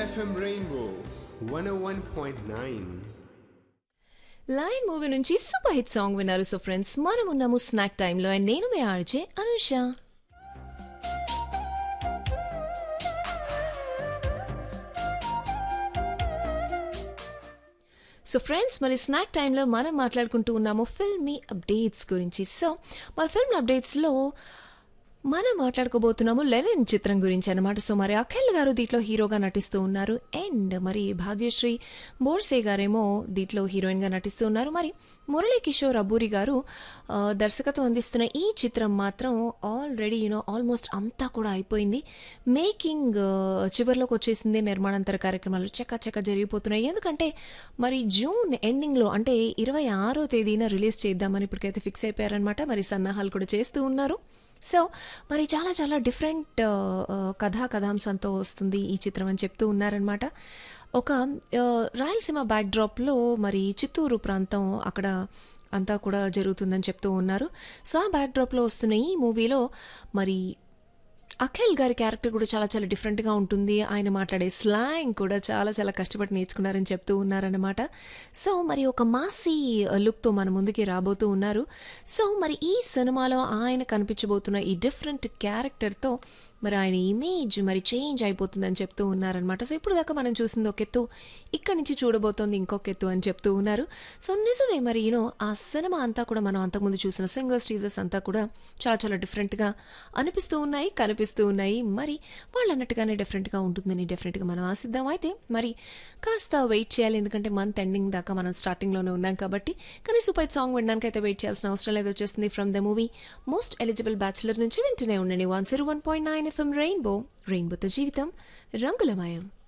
FM Rainbow 101.9. Line movie నుంచి super hit song విన్నారు so friends మనం ఉన్నాము స్నాక్ టైంలో అండ్ నేను మీ ఆర్జే అనుష సో ఫ్రెండ్స్ మరి స్నాక్ టైంలో మనం మాట్లాడుకుంటూ ఉన్నాము ఫిల్మీ అప్డేట్స్ గురించి సో మన ఫిల్మ్ అప్డేట్స్లో మనం మాట్లాడుకోబోతున్నాము లెనిన్ చిత్రం గురించి అనమాట సో మరి అఖిల్ గారు దీంట్లో హీరోగా నటిస్తూ ఉన్నారు అండ్ మరి భాగ్యశ్రీ బోర్సే గారేమో దీంట్లో హీరోయిన్గా నటిస్తూ ఉన్నారు మరి మురళీ కిషోర్ అబ్బూరి గారు ఆ, దర్శకత్వం అందిస్తున్న ఈ చిత్రం మాత్రం ఆల్రెడీ యూనో ఆల్మోస్ట్ అంతా కూడా అయిపోయింది మేకింగ్ చివరిలోకి వచ్చేసింది నిర్మాణాంతర కార్యక్రమాలు చక్క చక్క జరిగిపోతున్నాయి ఎందుకంటే మరి జూన్ ఎండింగ్లో అంటే ఇరవై ఆరో తేదీన రిలీజ్ చేద్దామని ఇప్పటికైతే ఫిక్స్ అయిపోయారనమాట మరి సన్నాహాలు కూడా చేస్తూ ఉన్నారు సో మరి చాలా చాలా డిఫరెంట్ కథా కథాంశంతో వస్తుంది ఈ చిత్రం అని చెప్తూ ఉన్నారనమాట ఒక ఆ, రాయలసీమ బ్యాక్డ్రాప్లో మరి చిత్తూరు ప్రాంతం అక్కడ అంతా కూడా జరుగుతుందని చెప్తూ ఉన్నారు సో ఆ బ్యాక్డ్రాప్లో వస్తున్న ఈ మూవీలో మరి అఖిల్ గారి క్యారెక్టర్ కూడా చాలా చాలా డిఫరెంట్గా ఉంటుంది ఆయన మాట్లాడే స్లాంగ్ కూడా చాలా చాలా కష్టపడి నేర్చుకున్నారని చెప్తూ ఉన్నారనమాట సో మరి ఒక మాసీ లుక్తో మన ముందుకి రాబోతూ ఉన్నారు సో మరి ఈ సినిమాలో ఆయన కనిపించబోతున్న ఈ డిఫరెంట్ క్యారెక్టర్తో మరి ఆయన ఇమేజ్ మరి చేంజ్ అయిపోతుందని చెప్తూ ఉన్నారనమాట సో ఇప్పుడు దాకా మనం చూసింది ఒక ఎత్తు ఇక్కడి నుంచి చూడబోతోంది ఇంకొక ఎత్తు అని చెప్తూ ఉన్నారు సో నిజమే మరి యూనో ఆ సినిమా అంతా కూడా మనం అంతకుముందు చూసిన సింగర్స్ టీజర్స్ అంతా కూడా చాలా చాలా డిఫరెంట్గా అనిపిస్తూ ఉన్నాయి కనిపిస్తూ ఉన్నాయి మరి వాళ్ళు అన్నట్టుగానే డిఫరెంట్గా ఉంటుందని డెఫినెట్గా మనం ఆశిద్దాం అయితే మరి కాస్త వెయిట్ చేయాలి ఎందుకంటే మంత్ ఎండింగ్ దాకా మనం స్టార్టింగ్లోనే ఉన్నాం కాబట్టి కానీ సూపర్ సాంగ్ వినడానికి అయితే వెయిట్ చేయాల్సిన అవసరం లేదు వచ్చేస్తుంది from the movie most eligible bachelor నుంచి వింటూనే ఉండండి one zero one point nine FM rainbow రెయిన్బోతో జీవితం రంగులమయం